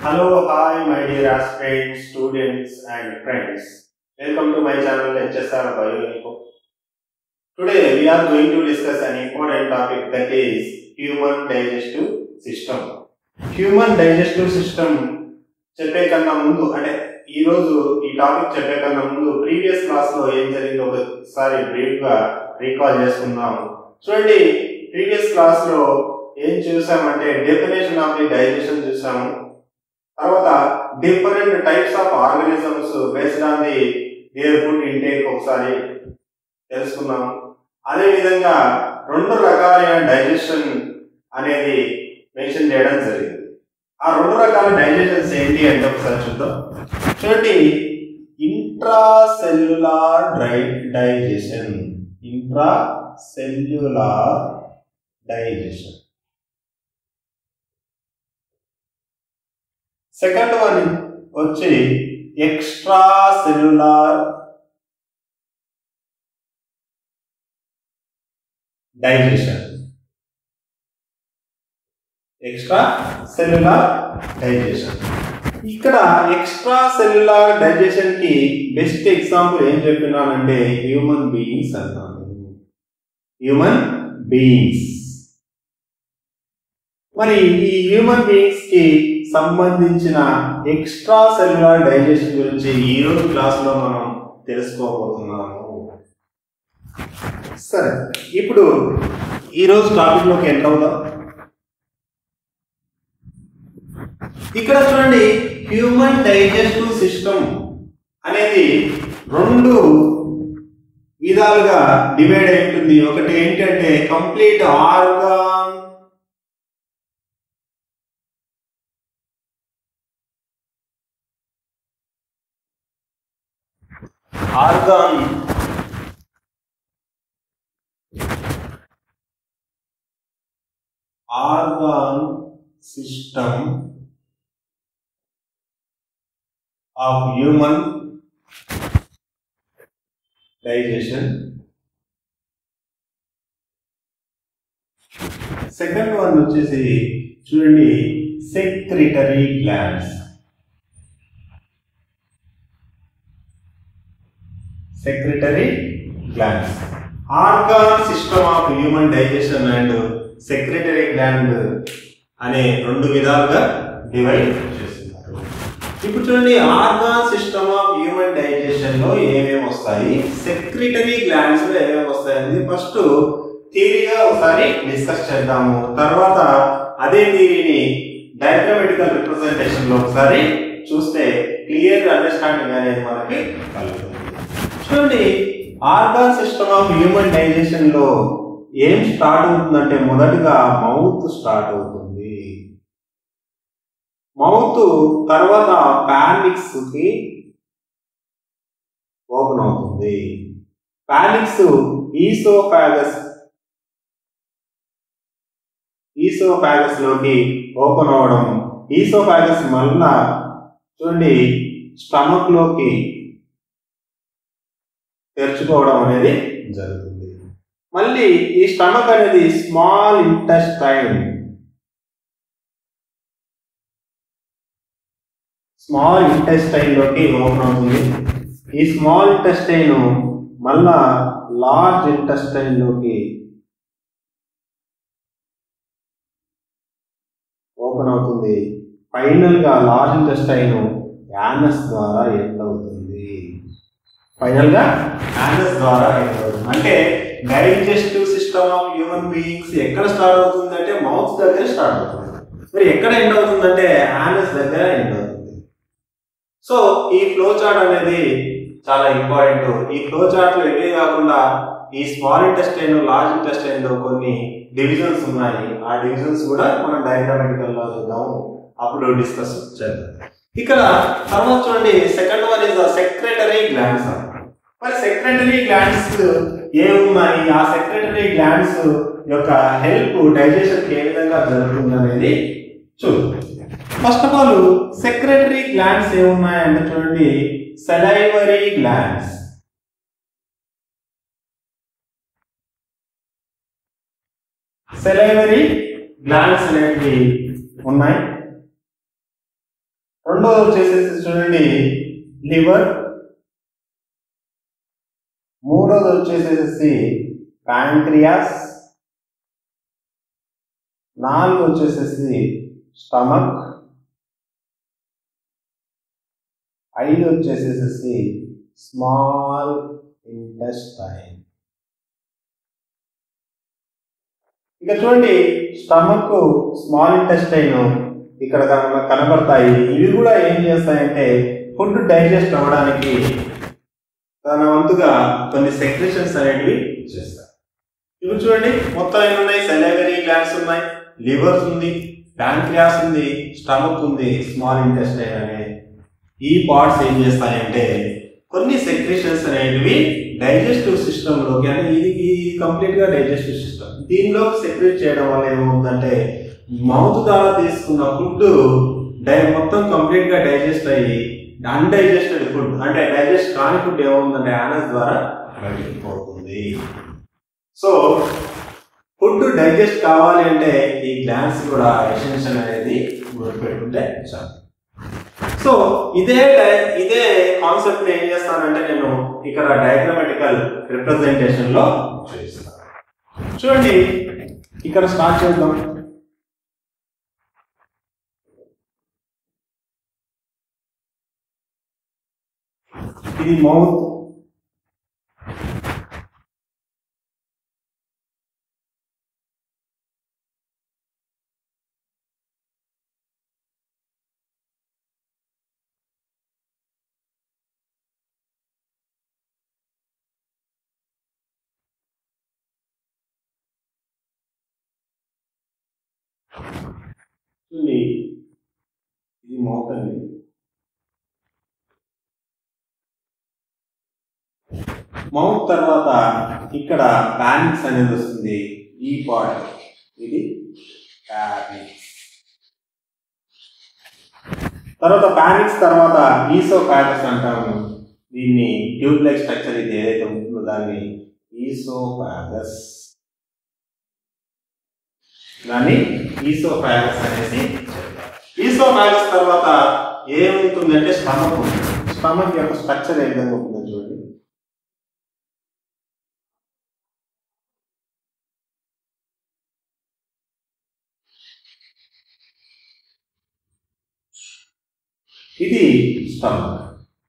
Hello, hi, my dear aspirants, students, and friends. Welcome to my channel HSR Bioinfo. Today, we are going to discuss an important topic that is human digestive system. Human digestive system చెప్పే కన్నా ముందు అంటే ఈ రోజు ఈ topic చెప్పే కన్నా ముందు ప్రీవియస్ క్లాస్ లో ఏం జరిగిందో ఒకసారి బ్రీఫ్ గా రీకాల్ చేసుకుందాం చూడండి ప్రీవియస్ క్లాస్ లో ఏం చూసామంటే డెఫినేషన్ ఆఫ్ ది డైజెషన్ చూసాము తర్వాత different types of organisms based on the their food intake ఒకసారి తెలుసుకున్నాం అదే విధంగా రెండు రకాలైన డైజెషన్ అనేది మెన్షన్ చేయడం జరిగింది ఆ రెండు రకాల డైజెషన్స్ ఏంటి అంటే ఒకసారి చూద్దాం చూడండి intracellular dry digestion intracellular digestion second one వచ్చి extracellular digestion extracellular digestion ఇక్కడ ఎక్స్ట్రా సెల్యులార్ డైజెషన్ కి బెస్ట్ ఎగ్జాంపుల్ ఏం చెప్పినానంటే హ్యూమన్ బీయింగ్స్ అన్నాను హ్యూమన్ బీయింగ్స్ మరి ఈ హ్యూమన్ బీయింగ్స్ కి సంబంధించిన ఎక్స్ట్రా సెల్యులార్ డైజెషన్ గురించి ఈ రోజు క్లాస్ లో మనం తెలుసుకోబోతున్నాము సరే ఇప్పుడు ఈరోజు టాపిక్ లోకి ఎంటర్ అవుదాం ఇక్కడ చూడండి హ్యూమన్ డైజెస్టివ్ సిస్టమ్ అనేది రెండు విధాలుగా డివైడ్ అయి ఉంటుంది ఒకటి ఏంటంటే complete organ organ organ system of human digestion. Second one వచ్చేసి చూడండి secretory glands secretory glands organ system of human digestion and secretory gland అనే రెండు విధాలుగా డివైడ్ చేస్తున్నారు ఇప్పుడు చూడండి organ system of human digestion లో ఏమేమి వస్తాయి సెక్రిటరీ గ్లాండ్స్ లో ఏమేమి వస్తాయి అనేది ఫస్ట్ థియరీగా ఒకసారి డిస్కస్ చేద్దాము తర్వాత అదే థియరీని డయాగ్రామెటికల్ రిప్రజెంటేషన్ లో ఒకసారి చూస్తే క్లియర్ అండర్స్టాండింగ్ అనేది మనకి కలుగుతుంది చూడండి organ system of human digestion లో ఏం స్టార్ట్ అవుతుందంటే మొదటగా మౌత్ స్టార్ట్ అవుతుంది మౌత్ తర్వాత పానిక్స్ కి ఓపెన్ అవుతుంది పానిక్స్ ఈసోఫాగస్ ఈసోఫాగస్ లోకి ఓపెన్ అవడం ఈసోఫాగస్ మళ్ళా చూడండి స్టమక్ లోకి తెరుచుకోవడం అనేది జరుగుతుంది మళ్ళీ ఈ స్టమక్ అనేది స్మాల్ ఇంటెస్టైన్ స్మాల్ ఇంటెస్టైన్ లోకి ఓపెన్ అవుతుంది ఈ స్మాల్ ఇంటెస్టైన్ మళ్ళా లార్జ్ ఇంటెస్టైన్ లోకి ఓపెన్ అవుతుంది ఫైనల్ గా లార్జ్ ఇంటెస్టైన్ యానస్ ద్వారా ఎండ్ అవుతుంది ఫైనల్ గా యానస్ ద్వారా ఎండ్ అవుతుంది అంటే digestive system of human beings ఎక్కడ స్టార్ట్ అవుతుంది అంటే మౌత్ దగ్గర స్టార్ట్ అవుతుంది మరి ఎక్కడ ఎండ్ అవుతుందంటే యానస్ దగ్గర ఎండ్ అవుతుంది సో ఈ ఫ్లో చార్ట్ అనేది చాలా ఇంపార్టెంట్ ఈ ఫ్లో చార్ట్ లో ఇవే కాకుండా ఈ స్మాల్ ఇంటెస్టైన్ లార్జ్ ఇంటెస్టైన్ లో కొన్ని డివిజన్స్ ఉన్నాయి ఆ డివిజన్స్ కూడా మనం డయాగ్రామెటికల్ లో చూద్దాము అప్పుడు డిస్కస్ చేద్దాం ఇక్కడ తర్వాత చూడండి second one is secretory glands మరి సెక్రటరీ గ్లాండ్స్ ఏమున్నాయి ఆ సెక్రటరీ గ్లాండ్స్ యొక్క హెల్ప్ డైజెషన్ ఏ విధంగా జరుగుతుంది అనేది చూద్దాం first of all secretory glands ఏమున్నాయంటే చూడండి సెలైవరీ గ్లాండ్స్ సెలైవరీ గ్లాండ్స్ అనేవి ఉన్నాయి రెండోది వచ్చేసేసి చూడండి లివర్ మూడోది వచ్చేసేసి ప్యాంక్రియాస్ నాలుగు వచ్చేసేసి స్టమక్ ఐదు వచ్చేసేసి స్మాల్ ఇంటెస్టైన్ ఇక చూడండి స్టమక్ స్మాల్ ఇంటెస్టైన్ ఇక్కడ కన- కనబడతాయి ఇవి కూడా ఏం చేస్తాయంటే ఫుడ్ డైజెస్ట్ అవ్వడానికి తన వంతుగా కొన్ని సెక్రెషన్స్ అనేటివి చేస్తాయి ఇప్పుడు చూడండి మొత్తం ఎన్ని ఉన్నాయి సెలైవరీ గ్లాండ్స్ ఉన్నాయి లివర్స్ ఉంది ప్యాంక్రియాస్ ఉంది స్టమక్ ఉంది స్మాల్ ఇంటెస్టైన్ అనే ఈ పార్ట్స్ ఏం చేస్తాయంటే కొన్ని సెక్రెషన్స్ అనేటివి డైజెస్టివ్ సిస్టమ్ లోకి అంటే ఇది ఇది కంప్లీట్ గా డైజెస్టివ్ సిస్టమ్ దీనిలో సెక్రెట్ చేయడం వల్ల ఏమవుతుందంటే మౌత్ ద్వారా తీసుకున్న ఫుడ్ డై మొత్తం కంప్లీట్ గా డైజెస్ట్ అయ్యి అన్డైజెస్టెడ్ ఫుడ్ అంటే డైజెస్ట్ కాని ఫుడ్ ఏమవుతుందంటే యానస్ ద్వారా బయటకు పోతుంది సో ఫుడ్ డైజెస్ట్ కావాలి అంటే ఈ గ్లాన్స్ కూడా ఎసెన్షియల్ అనేది గుర్తుపెట్టుకుంటే చాలు సో ఇదే డై- ఇదే కాన్సెప్ట్ ని ఏం చేస్తానంటే నేను ఇక్కడ డయాగ్రామటికల్ రిప్రజెంటేషన్ లో చూపిస్తాను చూడండి ఇక్కడ స్టార్ట్ చేద్దాం ఇది మౌత్ చూడండి ఇది మౌత్ అండి మౌత్ తర్వాత ఇక్కడ పానిక్స్ అనేది వస్తుంది ఈ పార్ట్ ఇది పానిక్స్ తర్వాత పానిక్స్ తర్వాత ఈసో ప్యాటర్స్ అంటాము దీన్ని ట్యూబ్ లైక్ స్ట్రక్చర్ ఇది ఏదైతే ఉంటుందో దాన్ని ఈసో ప్యాగస్ దాన్ని ఈసో ప్యాగస్ అనేసి ఈసో ప్యాగస్ తర్వాత ఏముంటుందంటే స్టమక్ స్టమక్ యొక్క స్ట్రక్చర్ ఏ విధంగా ఉంటుందో చూడండి ఇది స్టమక్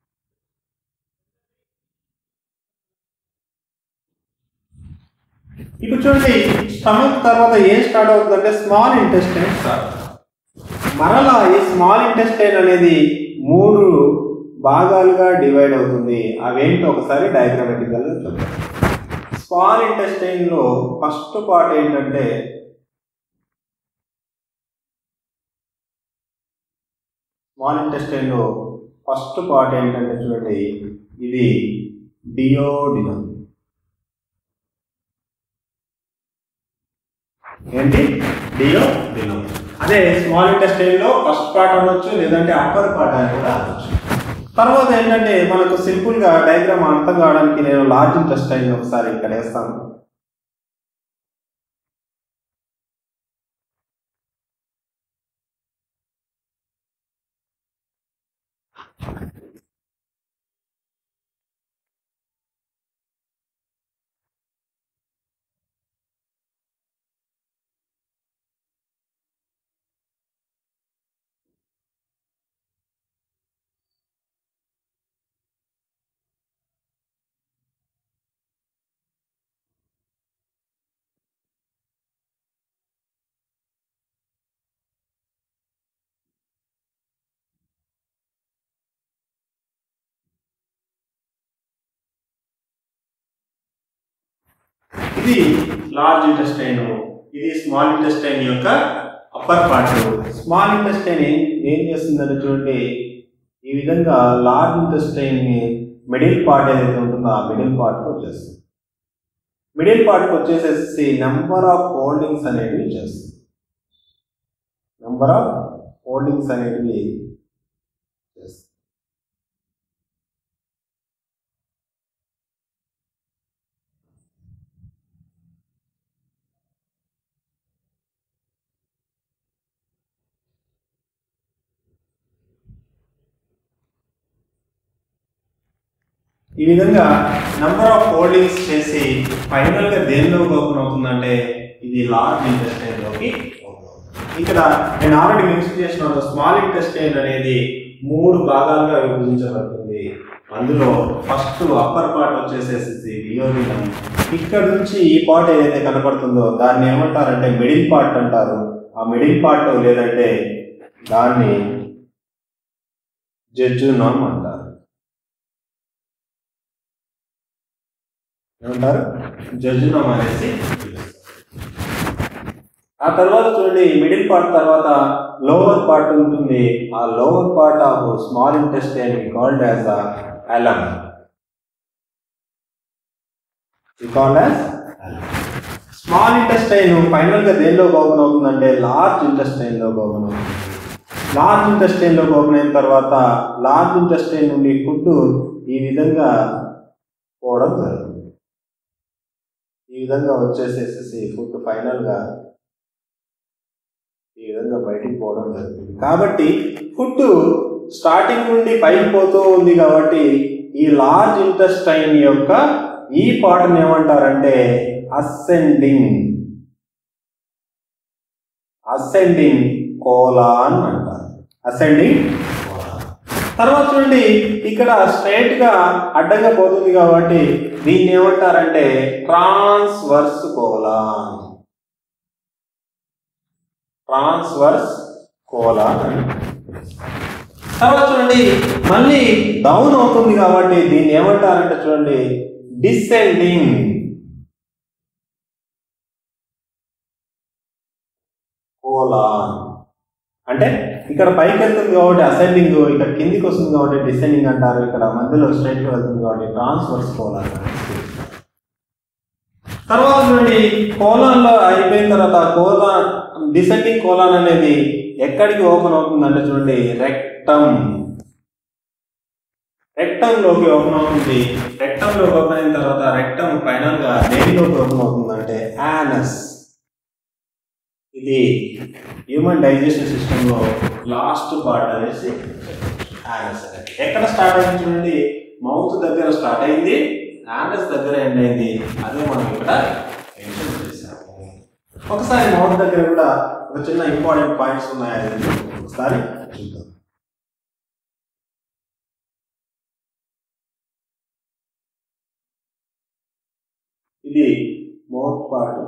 ఇప్పుడు చూడండి స్టమక్ తర్వాత ఏం స్టార్ట్ అవుతుందంటే స్మాల్ ఇంటెస్టైన్ స్టార్ట్ మరలా ఈ స్మాల్ ఇంటెస్టైన్ అనేది మూడు భాగాలుగా డివైడ్ అవుతుంది అవేంటో ఒకసారి డయాగ్రామెటికల్ గా చూద్దాం స్మాల్ ఇంటెస్టైన్ లో ఫస్ట్ పార్ట్ ఏంటంటే స్మాల్ ఇంటెస్టైన్ లో ఫస్ట్ పార్ట్ ఏంటంటే చూడండి ఇది డియోడినం ఏంటి డియోడినం అదే స్మాల్ ఇంటెస్టైన్ లో ఫస్ట్ పార్ట్ అనొచ్చు లేదంటే అప్పర్ పార్ట్ అని కూడా అనొచ్చు తర్వాత ఏంటంటే మనకు సింపుల్ గా డయాగ్రామ్ అర్థం కావడానికి నేను లార్జ్ ఇంటెస్టైన్ ఒకసారి ఇక్కడ వేస్తాను ఇది లార్జ్ ఇంటెస్టైన్ ఇది స్మాల్ ఇంటెస్టైన్ యొక్క అప్పర్ పార్ట్ స్మాల్ ఇంటెస్టైన్ ఏం ఏం చేస్తుందంటే చూడండి ఈ విధంగా లార్జ్ ఇంటెస్టైన్ ని మిడిల్ పార్ట్ ఏదైతే ఉంటుందో ఆ మిడిల్ పార్ట్ వచ్చేస్తుంది మిడిల్ పార్ట్ వచ్చేసేసి నెంబర్ ఆఫ్ హోల్డింగ్స్ అనేటివి చేస్తుంది నెంబర్ ఆఫ్ హోల్డింగ్స్ అనేటివి చేస్తుంది ఈ విధంగా నంబర్ ఆఫ్ ఫోల్డింగ్స్ చేసి ఫైనల్ గా దేనిలో ఓపెన్ అవుతుందంటే ఇది లార్జ్ ఇంటెస్టైన్ లోకి open అవుతుంది. ఇక్కడ నేను ఆల్రెడీ మెన్షన్ చేసిన స్మాల్ ఇంటెస్టైన్ అనేది మూడు భాగాలుగా విభజించబడుతుంది అందులో ఫస్ట్ అప్పర్ పార్ట్ వచ్చేసేసి డియోమినం ఇక్కడ నుంచి ఈ పార్ట్ ఏదైతే కనపడుతుందో దాన్ని ఏమంటారంటే మిడిల్ పార్ట్ అంటారు ఆ మిడిల్ పార్ట్ లేదంటే దాన్ని జడ్జునామ్ అంటారు ఏమంటారు జడ్జునామ్ అనేసి పిలుస్తారు. ఆ తర్వాత చూడండి మిడిల్ పార్ట్ తర్వాత లోవర్ పార్ట్ ఉంటుంది ఆ lower part of small intestine called as ileum called as small intestine final గా దేనిలో ఓపెన్ అవుతుందంటే లార్జ్ ఇంటెస్టైన్ లో ఓపెన్ అవుతుంది లార్జ్ ఇంటెస్టైన్ లో ఓపెన్ అయిన తర్వాత లార్జ్ ఇంటెస్టైన్ నుండి ఫుడ్ ఈ విధంగా పోవడం జరుగుతుంది ఈ విధంగా వచ్చేసేసి ఫుడ్ ఫైనల్ గా ఈ విధంగా బయటికి పోవడం జరుగుతుంది కాబట్టి ఫుడ్ స్టార్టింగ్ నుండి పైకి పోతూ ఉంది కాబట్టి ఈ లార్జ్ ఇంటెస్టైన్ యొక్క ఈ పార్ట్ని ఏమంటారంటే అసెండింగ్ అసెండింగ్ కోలాన్ అంటారు అసెండింగ్ తర్వాత చూడండి ఇక్కడ స్ట్రైట్ గా అడ్డంగా పోతుంది కాబట్టి దీన్ని ఏమంటారంటే ట్రాన్స్వర్స్ కోలాన్ ట్రాన్స్వర్స్ కోలాన్ అని తర్వాత చూడండి మళ్ళీ డౌన్ అవుతుంది కాబట్టి దీన్ని ఏమంటారంటే చూడండి డిసెండింగ్ కోలాన్ అంటే ఇక్కడ పైకి వెళ్తుంది కాబట్టి అసెండింగ్ ఇక్కడ కిందికి వస్తుంది కాబట్టి డిసెండింగ్ అంటారు ఇక్కడ మధ్యలో స్ట్రైట్ గా వెళ్తుంది కాబట్టి ట్రాన్స్వర్స్ కోలాన్ తర్వాత చూడండి కోలాన్ లో అయిపోయిన తర్వాత కోలాన్ డిసెండింగ్ కోలాన్ అనేది ఎక్కడికి ఓపెన్ అవుతుందంటే చూడండి రెక్టమ్ రెక్టమ్ లోకి ఓపెన్ అవుతుంది రెక్టమ్ లోకి ఓపెన్ అయిన తర్వాత రెక్టమ్ ఫైనల్ గా దేనిలోకి ఓపెన్ అవుతుందంటే యానస్ ఇది హ్యూమన్ డైజెషన్ సిస్టమ్ లో లాస్ట్ పార్ట్ అనేసి యానస్ అనేది ఎక్కడ స్టార్ట్ అయింది చూడండి మౌత్ దగ్గర స్టార్ట్ అయింది యానస్ దగ్గర ఎండ్ అయింది అదే మనం ఇక్కడ మెన్షన్ చేసాము ఒకసారి మౌత్ దగ్గర కూడా ఒక చిన్న ఇంపార్టెంట్ పాయింట్స్ ఉన్నాయి అది ఒకసారి చూద్దాం ఇది మౌత్ పార్ట్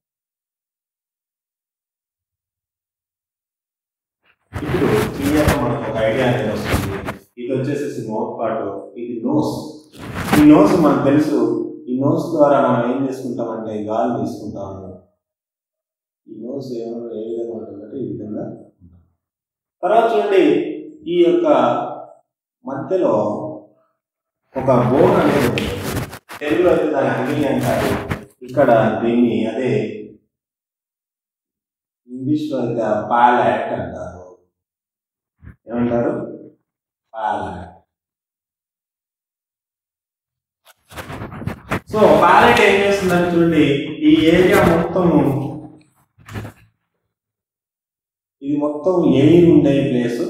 ఇప్పుడు క్లియర్గా మనకు ఒక ఐడియా అనేది వస్తుంది ఇది వచ్చేసేసి మౌత్ పార్ట్ ఇది నోస్ ఈ నోస్ మనకు తెలుసు ఈ నోస్ ద్వారా మనం ఏం చేసుకుంటామంటే గాలి తీసుకుంటాము ఈ నోస్ ఏమో ఏ విధంగా ఉంటుందంటే ఈ విధంగా ఉంటుంది. తర్వాత చూడండి ఈ యొక్క మధ్యలో ఒక బోన్ అనేది ఉంటుంది తెలుగులో అయితే దాని అంగిలి అంటారు ఇక్కడ దీన్ని అదే ఇంగ్లీష్లో అయితే పాలాట్ అంటారు ఏమంటారు పాలాట్ సో పాలెట్ ఏం చేస్తుందని చూడండి ఈ ఏరియా మొత్తము ఇది మొత్తం ఎయిర్ ఉండే ప్లేస్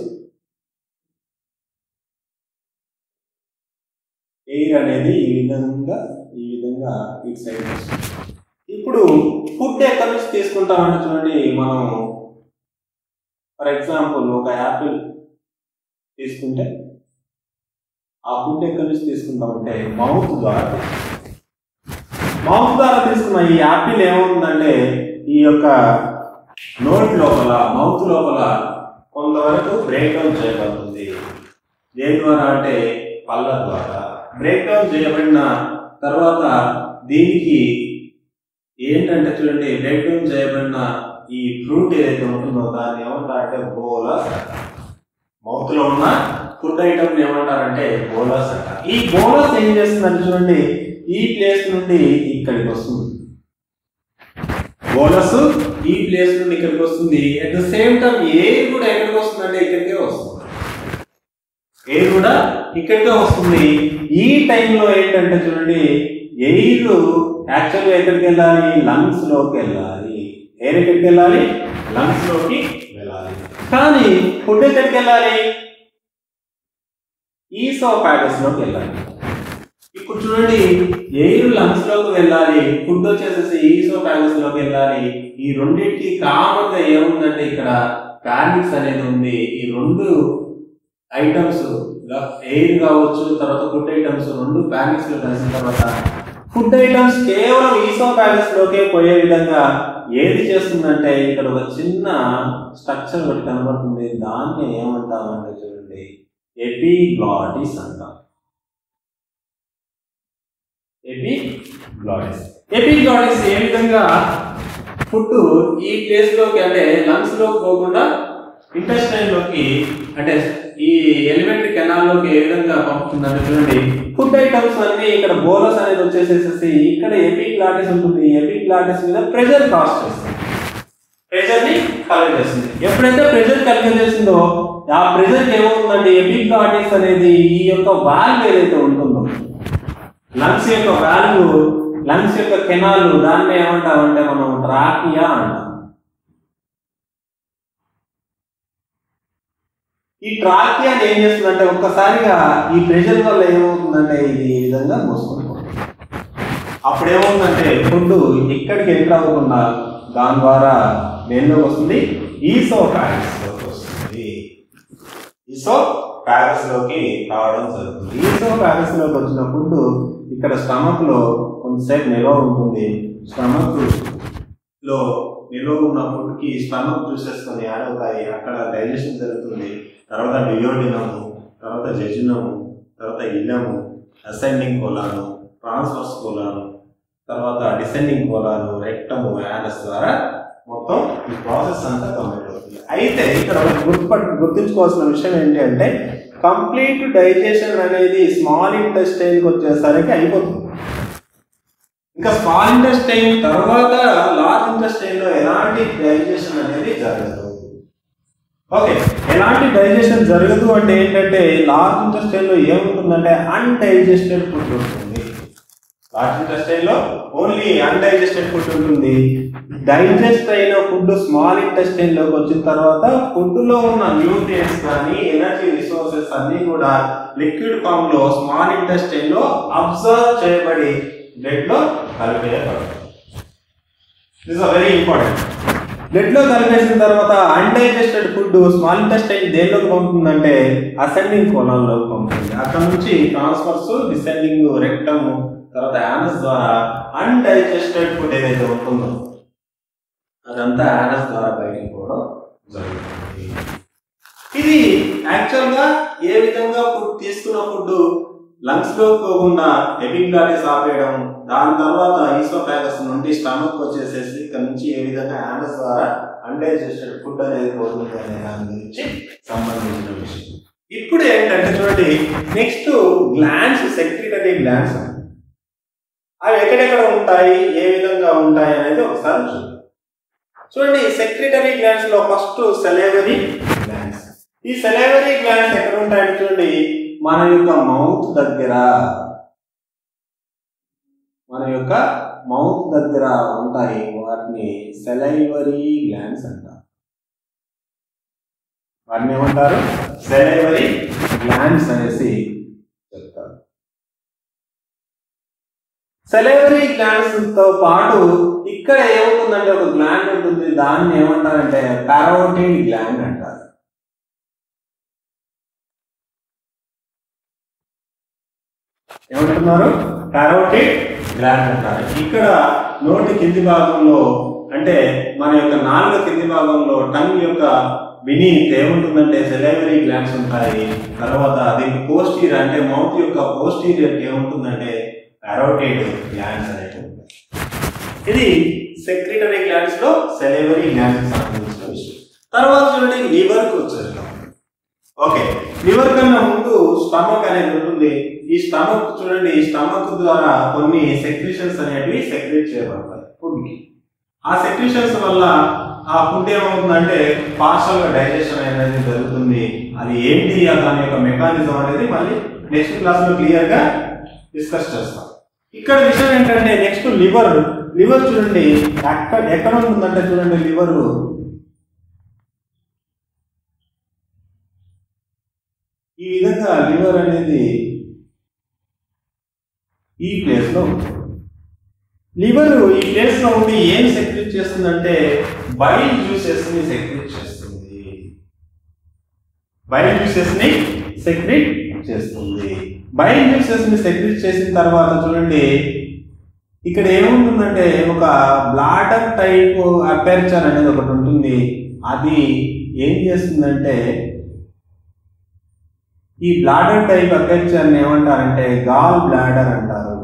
ఎయిర్ అనేది ఈ విధంగా ఈ విధంగా ఇటు సైడ్ వస్తుంది ఇప్పుడు ఫుడ్ ఎక్కడి నుంచి తీసుకుంటామంటే చూడండి మనం ఫర్ ఎగ్జాంపుల్ ఒక యాపిల్ తీసుకుంటే ఆ ఫుడ్ ఎక్కడి నుంచి తీసుకుంటామంటే మౌత్ ద్వారా మౌత్ ద్వారా తీసుకున్న ఈ యాపిల్ ఏమవుతుందంటే ఈ యొక్క నోట్ లోపల మౌత్ లోపల కొంతవరకు బ్రేక్ డౌన్ చేయబడుతుంది దేని ద్వారా అంటే పళ్ళ ద్వారా బ్రేక్ డౌన్ చేయబడిన తర్వాత దీనికి ఏంటంటే చూడండి బ్రేక్ డౌన్ చేయబడిన ఈ ఫ్రూట్ ఏదైతే ఉంటుందో దాన్ని ఏమంటారంటే బోలస్ మౌత్ లో ఉన్న ఫుడ్ ఐటమ్ ఏమంటారంటే బోలస్ అంటారు ఈ బోలస్ ఏం చేస్తుందంటే చూడండి ఈ ప్లేస్ నుండి ఇక్కడికి వస్తుంది బోలస్ ఈ ప్లేస్ నుండి ఇక్కడికి వస్తుంది at the same time air కూడా ఎక్కడికి వస్తుందంటే ఇక్కడికే వస్తుంది ఎయిర్ కూడా ఇక్కడికే వస్తుంది ఈ టైంలో ఏంటంటే చూడండి ఎయిర్ యాక్చువల్గా ఎక్కడికి వెళ్ళాలి లంగ్స్ లోకి వెళ్ళాలి ఎయిర్ ఎక్కడికి వెళ్ళాలి లంగ్స్ లోకి వెళ్ళాలి కానీ ఫుడ్ ఎక్కడికి వెళ్ళాలి ఈసోఫాగస్ లోకి వెళ్ళాలి ఇప్పుడు చూడండి ఎయిర్ లంగ్స్ లోకి వెళ్ళాలి ఫుడ్ వచ్చేసేసి ఈసోఫాగస్ లోకి వెళ్ళాలి ఈ రెండింటికి కామన్ గా ఏముందంటే ఇక్కడ కార్నిక్స్ అనేది ఉంది ఈ రెండు ఐటమ్స్ ఎయిర్ కావచ్చు తర్వాత ఫుడ్ ఐటమ్స్ రెండు ప్యానిక్స్ లో కలిసిన తర్వాత ఫుడ్ ఐటమ్స్ కేవలం ఈసోఫాగస్ లోకే పోయే విధంగా ఏది చేస్తుందంటే ఇక్కడ ఒక చిన్న స్ట్రక్చర్ ఒకటి కనబడుతుంది దాన్ని ఏమంటామంటే చూడండి ఎపిగ్లాటిస్ అంటాం ఎపిగ్లాటిస్ ఎపిగ్లాటిస్ ఏ విధంగా ఫుడ్ ఈ ప్లేస్ లోకి అంటే లంగ్స్ లోకి పోకుండా ఇంటెస్టైన్ లోకి అంటే ఈ ఎలిమెంటరీ కెనాల్ లోకి ఏ విధంగా పంపుతుందంటే చూడండి ఫుడ్ ఐటమ్స్ అన్ని ఇక్కడ బోలస్ అనేది వచ్చేసేసి ఇక్కడ ఎపిగ్లాటిస్ ఉంటుంది ఎపిగ్లాటిస్ మీద ప్రెషర్ కాస్ట్ చేస్తుంది ప్రెషర్ ని కలెక్ట్ చేస్తుంది ఎప్పుడైతే ప్రెషర్ కలెక్ట్ చేసిందో ఆ ప్రెషర్ ఏమవుతుందంటే ఎపిగ్లాటిస్ అనేది ఈ యొక్క వాల్వ్ ఏదైతే ఉంటుందో లంగ్స్ యొక్క వాల్వ్ లంగ్స్ యొక్క కెనాల్ దాన్ని ఏమంటామంటే మనం ట్రాకియా అంటాం ఈ ట్రాకియాని ఏం చేస్తుందంటే ఒక్కసారిగా ఈ ప్రెషర్ వల్ల ఏమవుతుందంటే ఇది ఈ విధంగా మూసుకొని పోతుంది అప్పుడు ఏమవుతుందంటే ఫుడ్ ఇక్కడికి ఎంటర్ అవ్వకుండా దాని ద్వారా దేనిలోకి వస్తుంది ఈసో లోకి వస్తుంది ఈసో లోకి రావడం జరుగుతుంది ఈసో లోకి వచ్చిన ఫుడ్ ఇక్కడ స్టమక్ లో కొంతసేపు నిల్వ ఉంటుంది స్టమక్ లో నిల్వ ఉన్న ఫుడ్ కి స్టమక్ జ్యూసెస్ కొన్ని యాడ్ అవుతాయి అక్కడ డైజెషన్ జరుగుతుంది తర్వాత డియోడినము తర్వాత జజునము తర్వాత ఇలము అసెండింగ్ కోలాను ట్రాన్స్ఫర్స్ కోలాను తర్వాత డిసెండింగ్ కోలాను రెక్టము యానస్ ద్వారా మొత్తం ఈ ప్రాసెస్ అంతా కంప్లీట్ అవుతుంది అయితే ఇక్కడ గుర్తుపట్టు గుర్తుంచుకోవాల్సిన విషయం ఏంటి అంటే కంప్లీట్ డైజెషన్ అనేది స్మాల్ ఇంటెస్టైన్కి వచ్చేసరికి అయిపోతుంది ఇంకా స్మాల్ ఇంటెస్టైన్ తర్వాత లార్జ్ ఇంటెస్టైన్ లో ఎలాంటి డైజెషన్ అనేది జరగదు ఓకే ఎలాంటి డైజెషన్ జరగదు అంటే ఏంటంటే లార్జ్ ఇంటెస్టైన్ లో ఏముంటుందంటే అన్డైజెస్టెడ్ ఫుడ్ ఉంటుంది లార్జ్ ఇంటెస్టైన్ లో ఓన్లీ అన్డైజెస్టెడ్ ఫుడ్ ఉంటుంది డైజెస్ట్ అయిన ఫుడ్ స్మాల్ ఇంటెస్టైన్ లోకి వచ్చిన తర్వాత ఫుడ్ లో ఉన్న న్యూట్రియంట్స్ కానీ ఎనర్జీ రిసోర్సెస్ అన్ని కూడా లిక్విడ్ ఫామ్ లో స్మాల్ ఇంటెస్టైన్ లో అబ్జర్వ్ చేయబడి బ్లడ్ లో కలిపేయబడుతుంది this are very important blood లో కలిపేసిన తర్వాత అన్డైజెస్టెడ్ ఫుడ్ స్మాల్ ఇంటెస్టైన్ దేనిలోకి పంపుతుందంటే అసెండింగ్ కోణంలోకి పంపుతుంది అక్కడ నుంచి ట్రాన్స్ఫర్స్ డిసెండింగ్ రెక్టమ్ తర్వాత యానస్ ద్వారా అన్డైజెస్టెడ్ ఫుడ్ ఏదైతే ఉంటుందో అదంతా యానస్ ద్వారా బయటికి పోవడం జరుగుతుంది ఇది యాక్చువల్గా ఏ విధంగా ఫుడ్ తీసుకున్న ఫుడ్ లంగ్స్ లో పోకుండా ఎపిగ్లాటిస్ ఆపేయడం దాని తర్వాత ఈసోఫాగస్ నుండి స్టమక్ వచ్చేసేసి ఇక్కడ నుంచి ఏ విధంగా యానస్ ద్వారా అన్డైజెస్టెడ్ ఫుడ్ అనేది పోతుంది అనే దాని గురించి సంబంధించిన విషయం ఇప్పుడు ఏంటంటే చూడండి నెక్స్ట్ గ్లాండ్స్ సెక్రిటరీ గ్లాండ్స్ అవి ఎక్కడెక్కడ ఉంటాయి ఏ విధంగా ఉంటాయి అనేది ఒకసారి చూద్దాం చూడండి సెక్రిటరీ గ్లాండ్స్ లో ఫస్ట్ సెలేవరీ గ్లాండ్స్ ఈ సెలేవరీ గ్లాండ్స్ ఎక్కడ ఉంటాయంటే చూడండి మన యొక్క మౌత్ దగ్గర మన యొక్క మౌత్ దగ్గర ఉంటాయి వాటిని సెలైవరీ గ్లాండ్స్ అంటారు వాటిని ఏమంటారు సెలైవరీ గ్లాండ్స్ అనేసి చెప్తారు సెలైవరీ గ్లాండ్స్ తో పాటు ఇక్కడ ఏముంటుందంటే ఒక గ్లాండ్ ఉంటుంది దాన్ని ఏమంటారంటే పారోటిడ్ గ్లాండ్ అంటారు ఏమంటున్నారు పారోటిడ్ గ్లాండ్ అంటారు ఇక్కడ నోటి కింది భాగంలో అంటే మన యొక్క నాలుగు కింది భాగంలో టంగ్ యొక్క వినీత్ ఏముంటుందంటే సెలైవరీ గ్లాండ్స్ ఉంటాయి తర్వాత దీనికి పోస్టీరియర్ అంటే మౌత్ యొక్క పోస్టీరియర్ ఏముంటుందంటే పారోటిడ్ గ్లాండ్స్ అనేవి ఉంటాయి ఇది సెక్రిటరీ గ్లాండ్స్ లో సెలైవరీ గ్లాండ్స్ సంబంధించిన విషయం తర్వాత చూడండి లివర్ కి వచ్చేస్తాం ఓకే లివర్ కన్నా ముందు స్టమక్ అనేది ఉంటుంది ఈ స్టమక్ చూడండి ఈ స్టమక్ ద్వారా కొన్ని సెక్రిషన్స్ అనేటివి సెక్రేట్ చేయబడతాయి ఫుడ్ కి ఆ సెక్రిషన్స్ వల్ల ఆ ఫుడ్ ఏమవుతుందంటే పార్షల్ గా డైజెషన్ అనేది జరుగుతుంది అది ఏంటి ఆ దాని యొక్క మెకానిజం అనేది మళ్ళీ నెక్స్ట్ క్లాస్ లో క్లియర్ గా డిస్కస్ చేస్తాం ఇక్కడ విషయం ఏంటంటే నెక్స్ట్ లివర్ లివర్ చూడండి ఎక్కడ ఎక్కడ ఉంటుందంటే చూడండి లివర్ ఈ విధంగా లివర్ అనేది ఈ ప్లేస్లో ఉంటుంది లివర్ ఈ ప్లేస్లో ఉండి ఏం సెక్రెట్ చేస్తుందంటే బైల్ జ్యూసెస్ని సెక్రెట్ చేస్తుంది బైల్ జ్యూసెస్ని సెక్రెట్ చేస్తుంది బైల్ జ్యూసెస్ని సెక్రెట్ చేసిన తర్వాత చూడండి ఇక్కడ ఏముంటుందంటే ఒక బ్లాడర్ టైప్ అపేర్చర్ అనేది ఒకటి ఉంటుంది అది ఏం చేస్తుందంటే ఈ బ్లాడర్ టైప్ అపేర్చర్ని ఏమంటారంటే గాల్ బ్లాడర్ అంటారు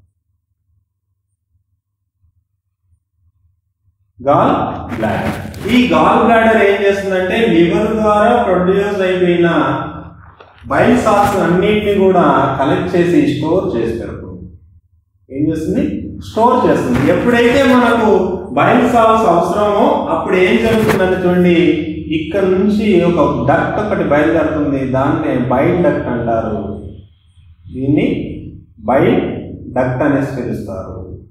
గాల్ బ్లాడర్ ఈ గాల్ బ్లాడర్ ఏం చేస్తుందంటే లివర్ ద్వారా ప్రొడ్యూస్ అయిపోయిన బైల్ సాల్స్ అన్నింటినీ కూడా కలెక్ట్ చేసి స్టోర్ చేసి పెడుతుంది ఏం చేస్తుంది స్టోర్ చేస్తుంది ఎప్పుడైతే మనకు బైల్ సాల్స్ అవసరమో అప్పుడు ఏం జరుగుతుందంటే చూడండి ఇక్కడ నుంచి ఒక డక్ట్ ఒకటి బయలుదేరుతుంది దాన్నే బైల్ డక్ట్ అంటారు దీన్ని బైల్ డక్ట్ అనేసి పిలుస్తారు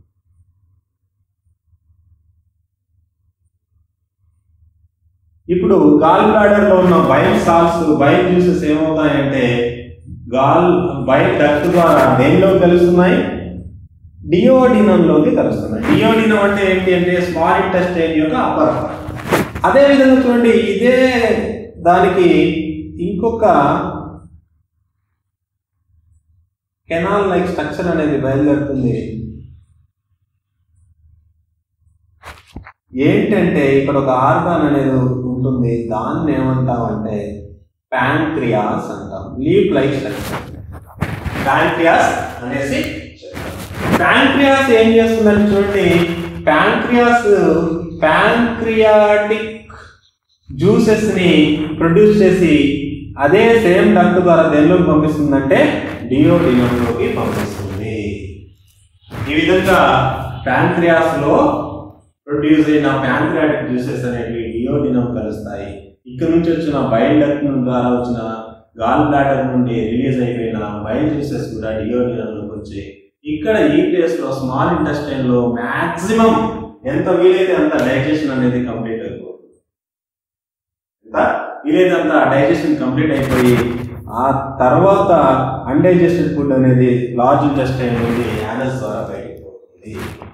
ఇప్పుడు గాల్ బ్లాడర్ లో ఉన్న బైల్ సాల్స్ బైల్ జ్యూసెస్ ఏమవుతాయంటే గాల్ బైల్ డక్ట్ ద్వారా దేనిలో కలుస్తున్నాయి డియోడినంలోకి కలుస్తున్నాయి డియోడినం అంటే ఏంటి అంటే స్మాల్ ఇంటెస్టైన్ యొక్క అప్పర్ అదే విధంగా చూడండి ఇదే దానికి ఇంకొక కెనాల్ లైక్ స్ట్రక్చర్ అనేది బయలుదేరుతుంది ఏంటంటే ఇక్కడ ఒక ఆర్గాన్ అనేది ఉంటుంది దాన్ని ఏమంటామంటే ప్యాంక్రియాస్ అంటాం లీప్ లైక్ స్ట్రక్చర్ ప్యాంక్రియాస్ అనేసి ప్యాంక్రియాస్ ఏం చేస్తుందంటే చూడండి ప్యాంక్రియాస్ ప్యాంక్రియాటిక్ జ్యూసెస్ ని ప్రొడ్యూస్ చేసి అదే సేమ్ డక్ట్ ద్వారా దేనిలోకి పంపిస్తుందంటే డియోడినంలోకి పంపిస్తుంది ఈ విధంగా ప్యాంక్రియాస్ లో ప్రొడ్యూస్ అయిన ప్యాంక్రియాటిక్ జ్యూసెస్ అనేవి డియోడినం కలుస్తాయి ఇక్కడ నుంచి వచ్చిన బైల్ డక్ట్ ద్వారా వచ్చిన గాల్ బ్లాడర్ నుండి రిలీజ్ అయిపోయిన బైల్ జ్యూసెస్ కూడా డియోడినంలోకి వచ్చాయి ఇక్కడ ఈ ప్లేస్ లో స్మాల్ ఇంటెస్టైన్ లో మాక్సిమం ఎంత వీలైతే అంత డైజెషన్ అనేది కంప్లీట్ అయిపోతుంది ఎంత వీలైతే అంత డైజెషన్ కంప్లీట్ అయిపోయి ఆ తర్వాత అన్డైజెస్టెడ్ ఫుడ్ అనేది లార్జ్ ఇంటెస్టైన్ నుండి యానస్ ద్వారా బయటకు పోతుంది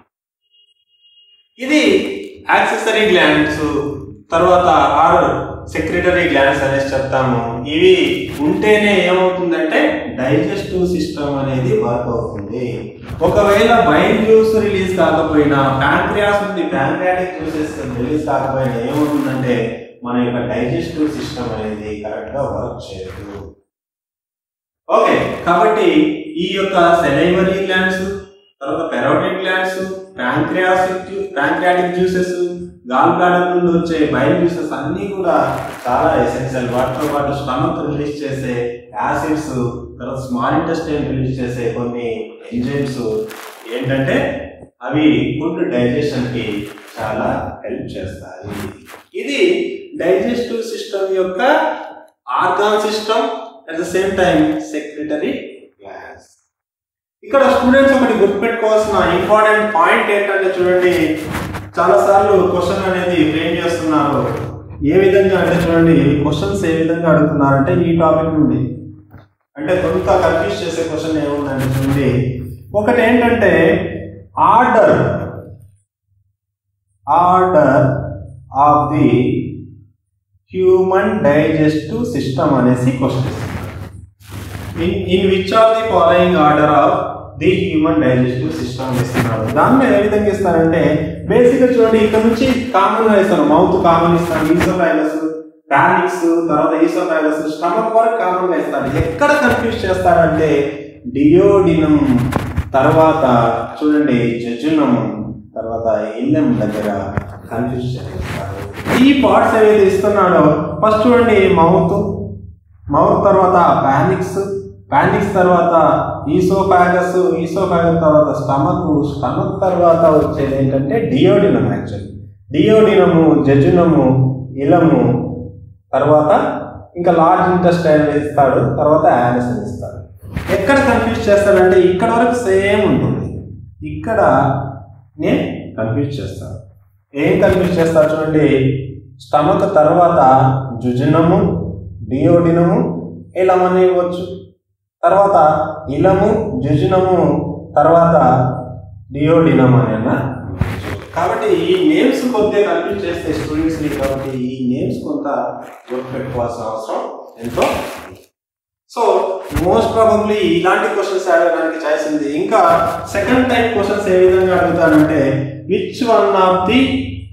ఇది యాక్సెసరీ గ్లాండ్స్ తర్వాత ఆర్ సెక్రటరీ గ్లాండ్స్ అనేసి చెప్తాము ఇవి ఉంటేనే ఏమవుతుందంటే డైజెస్టివ్ సిస్టమ్ అనేది వర్క్ అవుతుంది ఒకవేళ బైల్ జ్యూస్ రిలీజ్ కాకపోయినా ప్యాంక్రియాస్ నుండి ప్యాంక్రియాటిక్ జ్యూసెస్ రిలీజ్ కాకపోయినా ఏమవుతుందంటే మన యొక్క డైజెస్టివ్ సిస్టమ్ అనేది కరెక్ట్గా వర్క్ చేయదు ఓకే కాబట్టి ఈ యొక్క సెలైవరీ గ్లాండ్స్ తర్వాత parotid glands pancreatic pancreatic juices gall bladder నుండి వచ్చే బయల్ జ్యూసెస్ అన్నీ కూడా చాలా ఎసెన్షియల్ వాటితో పాటు స్టమక్ రిలీజ్ చేసే యాసిడ్స్ తర్వాత స్మాల్ ఇంటెస్టైన్ రిలీజ్ చేసే కొన్ని ఎంజైమ్స్ ఏంటంటే అవి ఫుడ్ డైజెషన్కి చాలా హెల్ప్ చేస్తాయి ఇది డైజెస్టివ్ సిస్టమ్ యొక్క organ system at the same time secretary glands ఇక్కడ స్టూడెంట్స్ ఒకటి గుర్తుపెట్టుకోవాల్సిన ఇంపార్టెంట్ పాయింట్ ఏంటంటే చూడండి చాలా సార్లు క్వశ్చన్ అనేది ఫ్రేమ్ చేస్తున్నారు ఏ విధంగా అంటే చూడండి క్వశ్చన్స్ ఏ విధంగా అడుగుతున్నారంటే ఈ టాపిక్ నుండి అంటే కొంత కన్ఫ్యూజ్ చేసే క్వశ్చన్ ఏముందంటే చూడండి ఒకటి ఏంటంటే order order of the human digestive system అనేసి question in in which of the following order of the human digestive system ఇస్తున్నారు దాన్ని ఏ విధంగా ఇస్తారంటే బేసిక్గా చూడండి ఇక్కడ నుంచి కామన్ గా ఇస్తారు మౌత్ కామన్ ఇస్తాను ఈసోఫైలస్ ప్యానిక్స్ తర్వాత ఈసోఫైలస్ స్టమక్ వరకు కామన్ గా ఇస్తాడు ఎక్కడ కన్ఫ్యూజ్ చేస్తారంటే డియోడినం తర్వాత చూడండి జజునం తర్వాత ఇల్లెం దగ్గర కన్ఫ్యూజ్ చేస్తారు ఈ పార్ట్స్ ఏవైతే ఇస్తున్నాడో ఫస్ట్ చూడండి మౌత్ మౌత్ తర్వాత పానిక్స్ పానిక్స్ తర్వాత ఈసోఫాగస్ ఈసోఫాగస్ తర్వాత స్టమక్ స్టమక్ తర్వాత వచ్చేది ఏంటంటే డియోడినం యాక్చువల్ డియోడినము జజునము ఇలము తర్వాత ఇంకా లార్జ్ ఇంటెస్టైన్ ఇస్తాడు తర్వాత యానస్ ఇస్తాడు ఎక్కడ కన్ఫ్యూజ్ చేస్తాడంటే ఇక్కడ వరకు సేమ్ ఉంటుంది ఇక్కడ నేను కన్ఫ్యూజ్ చేస్తాను ఏం కన్ఫ్యూజ్ చేస్తారు చూడండి స్టమక్ తర్వాత జుజునము డియోడినము ఇలం అని ఇవ్వచ్చు తర్వాత ఇలము జుజునము తర్వాత డియోడినమ్ అని అన్న కాబట్టి ఈ నేమ్స్ కొద్దిగా కన్ఫ్యూజ్ చేస్తే స్టూడెంట్స్ని కాబట్టి ఈ నేమ్స్ కొంత గుర్తుపెట్టుకోవాల్సిన అవసరం ఎంతో సో మోస్ట్ ప్రాబబ్లీ ఇలాంటి క్వశ్చన్స్ అడగడానికి ఛాయిస్ ఉంది ఇంకా సెకండ్ టైప్ క్వశ్చన్స్ ఏ విధంగా అడుగుతారంటే which one of the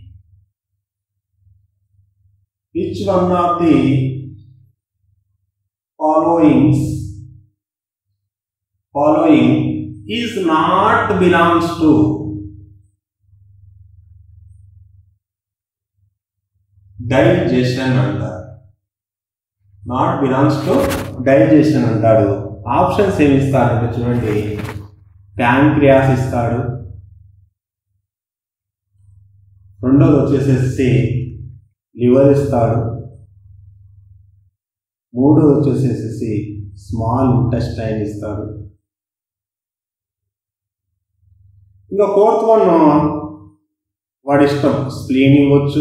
which one of the followings following is not belongs to digestion అంటారు నాట్ బిలాంగ్స్ టు డైజెషన్ అంటాడు ఆప్షన్స్ ఏమి ఇస్తాడంటే చూడండి ప్యాంక్రియాస్ ఇస్తాడు రెండోది వచ్చేసేసి లివర్ ఇస్తాడు మూడోది వచ్చేసేసి స్మాల్ ఇంటెస్టైన్ ఇస్తాడు ఇంకా ఫోర్త్ వన్ వాడి ఇష్టం స్ప్లీన్ ఇవ్వచ్చు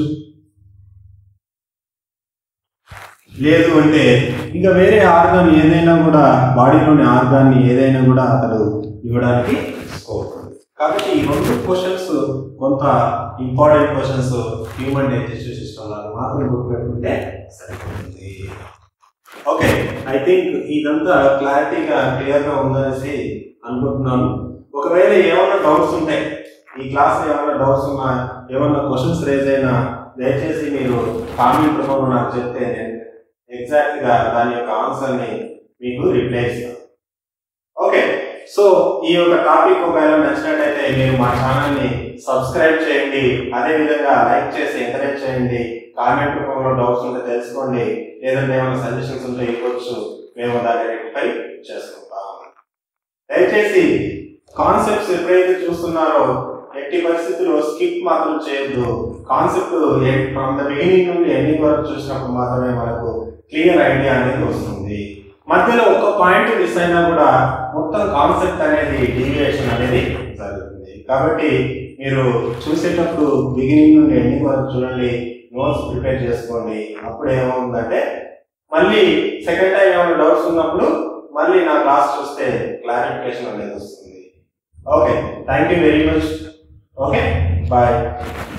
లేదు అంటే ఇంకా వేరే ఆర్గాన్ ఏదైనా కూడా బాడీలోని ఆర్గాన్ని ఏదైనా కూడా అతడు ఇవ్వడానికి స్కోప్ ఉంది కాబట్టి ఈ రెండు క్వశ్చన్స్ కొంత important questions human digestive system లాగా మాత్రం గుర్తుపెట్టుకుంటే సరిపోతుంది ఓకే ఐ థింక్ ఇదంతా క్లారిటీగా క్లియర్గా ఉందనేసి అనుకుంటున్నాను ఒకవేళ ఏమైనా డౌట్స్ ఉంటాయి ఈ క్లాస్లో ఏమైనా డౌట్స్ ఉన్నా ఏమైనా క్వశ్చన్స్ రేజ్ అయినా దయచేసి మీరు కామెంట్ రూపంలో నాకు చెప్తే నేను ఎగ్జాక్ట్గా దాని యొక్క ఆన్సర్ని మీకు రిప్లై ఇస్తాను ఓకే సో ఈ యొక్క టాపిక్ ఒకవేళ నచ్చినట్టయితే మీరు మా ఛానల్ని సబ్స్క్రైబ్ చేయండి అదేవిధంగా లైక్ చేసి ఎంకరేజ్ చేయండి కామెంట్ రూపంలో డౌట్స్ ఉంటే తెలుసుకోండి లేదంటే ఏమైనా సజెషన్స్ ఉంటే ఇవ్వచ్చు మేము దాన్ని రెక్టిఫై చేసుకుంటాం దయచేసి కాన్సెప్ట్స్ ఎప్పుడైతే చూస్తున్నారో ఎట్టి పరిస్థితుల్లో స్కిప్ మాత్రం చేయొద్దు కాన్సెప్ట్ ఫ్రమ్ ద బిగినింగ్ నుండి ఎండింగ్ వరకు చూసినప్పుడు మాత్రమే మనకు క్లియర్ ఐడియా అనేది వస్తుంది మధ్యలో ఒక పాయింట్ మిస్ అయినా కూడా మొత్తం కాన్సెప్ట్ అనేది డీవియేషన్ అనేది జరుగుతుంది కాబట్టి మీరు చూసేటప్పుడు బిగినింగ్ నుండి ఎండింగ్ వరకు చూడండి నోట్స్ ప్రిపేర్ చేసుకోండి అప్పుడు ఏమవుతుందంటే మళ్ళీ సెకండ్ టైం ఏమైనా డౌట్స్ ఉన్నప్పుడు మళ్ళీ నా క్లాస్ చూస్తే క్లారిఫికేషన్ అనేది వస్తుంది okay thank you very much okay bye